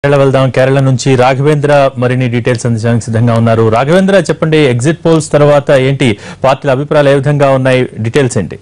కేరళ వెళ్దాం కేరళ నుంచి రాఘవేంద్ర మరిన్ని డీటెయిల్స్ అందించడానికి సిద్ధంగా ఉన్నారు రాఘవేంద్ర చెప్పండి ఎగ్జిట్ పోల్స్ తర్వాత ఏంటి పార్టీల అభిప్రాయాలు ఏ విధంగా ఉన్నాయి డీటెయిల్స్ ఏంటి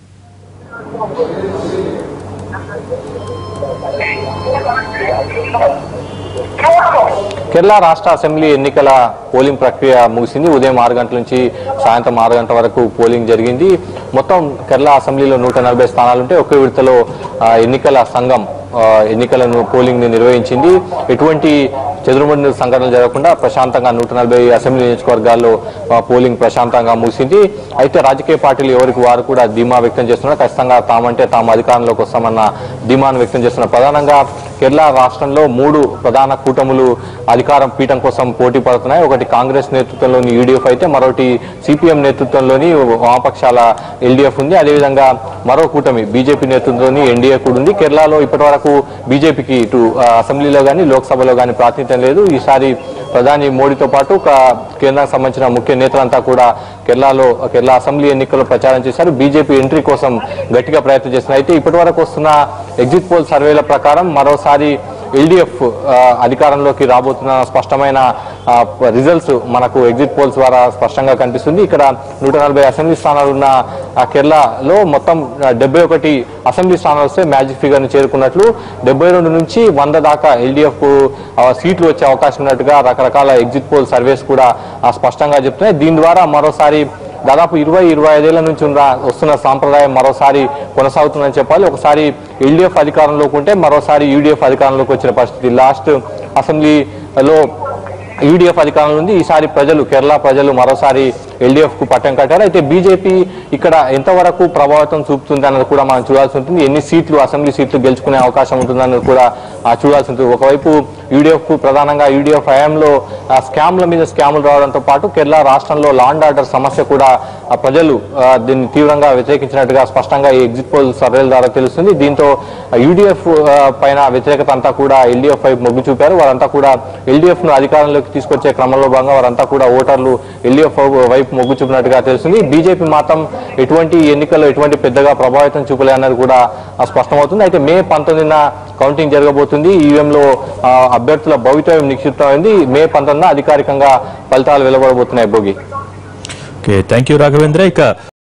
కేరళ రాష్ట్ర అసెంబ్లీ ఎన్నికల పోలింగ్ ప్రక్రియ ముగిసింది ఉదయం ఆరు గంటల నుంచి సాయంత్రం ఆరు గంటల వరకు పోలింగ్ జరిగింది మొత్తం కేరళ అసెంబ్లీలో నూట నలభై స్థానాలుంటే ఒకే విడతలో ఆ, ఎన్నికల సంఘం ఆ, ఎన్నికలను పోలింగ్ ని నిర్వహించింది ఎటువంటి చెదురుమడి సంఘటనలు జరగకుండా ప్రశాంతంగా నూట నలభై అసెంబ్లీ నియోజకవర్గాల్లో ఆ, పోలింగ్ ప్రశాంతంగా ముగిసింది అయితే రాజకీయ పార్టీలు ఎవరికి వారు కూడా ధీమా వ్యక్తం చేస్తున్నారు ఖచ్చితంగా తామంటే తాము అధికారంలోకి వస్తామన్న ధీమాను వ్యక్తం చేస్తున్నారు ప్రధానంగా కేరళ రాష్ట్రంలో మూడు ప్రధాన కూటములు అధికారం పీఠం కోసం పోటీ పడుతున్నాయి ఒకటి కాంగ్రెస్ నేతృత్వంలోని యూడీఎఫ్ అయితే మరొకటి సిపిఎం నేతృత్వంలోని వామపక్షాల ఎల్డీఎఫ్ ఉంది అదేవిధంగా మరో కూటమి బీజేపీ నేతృత్వంలోని ఎన్డీఏ కూడా ఉంది కేరళలో ఇప్పటి వరకు బీజేపీకి ఇటు ఆ, అసెంబ్లీలో కానీ లోక్సభలో కానీ ప్రాతినిధ్యం లేదు ఈసారి ప్రధాని మోడీతో పాటు క- కేంద్రానికి సంబంధించిన ముఖ్య నేతలంతా కూడా కేరళలో కేరళ అసెంబ్లీ ఎన్నికల్లో ప్రచారం చేశారు బీజేపీ ఎంట్రీ కోసం గట్టిగా ప్రయత్నం చేస్తున్నారు అయితే ఇప్పటి వరకు వస్తున్న ఎగ్జిట్ పోల్ సర్వేల ప్రకారం మరోసారి ఎల్డీఎఫ్ అధికారంలోకి రాబోతున్న స్పష్టమైన రిజల్ట్స్ మనకు ఎగ్జిట్ పోల్స్ ద్వారా స్పష్టంగా కనిపిస్తుంది ఇక్కడ నూట నలభై అసెంబ్లీ స్థానాలు ఉన్న ఆ, కేరళలో మొత్తం డెబ్బై ఒకటి అసెంబ్లీ స్థానాలు వస్తే మ్యాజిక్ ఫిగర్ ని చేరుకున్నట్లు డెబ్బై రెండు నుంచి వంద దాకా ఎల్డీఎఫ్ సీట్లు వచ్చే అవకాశం ఉన్నట్టుగా రకరకాల ఎగ్జిట్ పోల్ సర్వేస్ కూడా ఆ, స్పష్టంగా చెప్తున్నాయి దీని ద్వారా మరోసారి దాదాపు ఇరవై ఇరవై ఐదేళ్ల నుంచి ఉన్న వస్తున్న సాంప్రదాయం మరోసారి కొనసాగుతుందని చెప్పాలి ఒకసారి ఎల్డీఎఫ్ అధికారంలోకి ఉంటే మరోసారి యూడీఎఫ్ అధికారంలోకి వచ్చిన పరిస్థితి లాస్ట్ అసెంబ్లీలో యూడీఎఫ్ అధికారంలో ఉంది ఈసారి ప్రజలు కేరళ ప్రజలు మరోసారి ఎల్డీఎఫ్ కు పట్టం కట్టారు అయితే బీజేపీ ఇక్కడ ఎంతవరకు ప్రభావితం చూపుతుంది అన్నది కూడా మనం చూడాల్సి ఉంటుంది ఎన్ని సీట్లు అసెంబ్లీ సీట్లు గెలుచుకునే అవకాశం ఉంటుందన్నది కూడా ఆ, చూడాల్సి ఉంటుంది ఒకవైపు యూడీఎఫ్ కు ప్రధానంగా యూడీఎఫ్ హయాంలో ఆ, స్కామ్ల మీద స్కాములు రావడంతో పాటు కేరళ రాష్ట్రంలో లా అండ్ ఆర్డర్ సమస్య కూడా ఆ, ప్రజలు ఆ, దీన్ని తీవ్రంగా వ్యతిరేకించినట్టుగా స్పష్టంగా ఈ ఎగ్జిట్ పోల్ సర్వేల ద్వారా తెలుస్తుంది దీంతో యూడీఎఫ్ పైన వ్యతిరేకత అంతా కూడా ఎల్డీఎఫ్ వైపు మొగ్గు చూపారు వారంతా కూడా ఎల్డీఎఫ్ ను అధికారంలోకి తీసుకొచ్చే క్రమంలో భాగంగా వారంతా కూడా ఓటర్లు ఎల్డీఎఫ్ వైపు మొగ్గు చూపినట్టుగా తెలుస్తుంది బీజేపీ మాత్రం ఎటువంటి ఎన్నికల్లో ఎటువంటి పెద్దగా ప్రభావితం చూపలే అన్నది కూడా ఆ, స్పష్టమవుతుంది అయితే మే పంతొమ్మిదిన కౌంటింగ్ జరగబోతుంది ఈవీఎంలో అభ్యర్థుల భవితవ్యం నిక్షిప్తమైంది మే పంతొమ్మిదిన అధికారికంగా ఫలితాలు వెలువడబోతున్నాయి Bhogi okay thank you Raghavendra ఇక